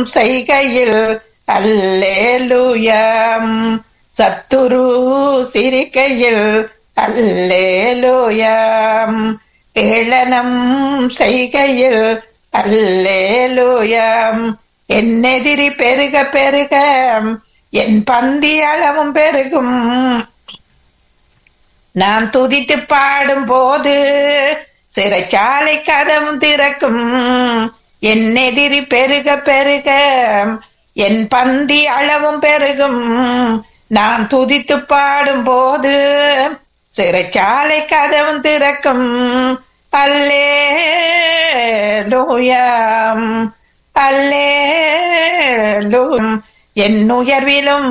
செய்கையில் அல்லேலுயாம் சத்துரு சிரிக்கையில் அல்லேலுயாம் ஏளனம் செய்கையில் அல்லேலுயாம் என் எதிரி பெருக பெருக என் பந்தி அளவும் பெருகும் நான் துதித்து பாடும் போது சிறைச்சாலை கதவும் திறக்கும் என் எதிரி பெருக பெருக என் பந்தி அளவும் பெருகும் நான் துதித்து பாடும் போது சிறைச்சாலை கதவும் திறக்கும் அல்லே லூயாம் அல்லே என் உயர்விலும்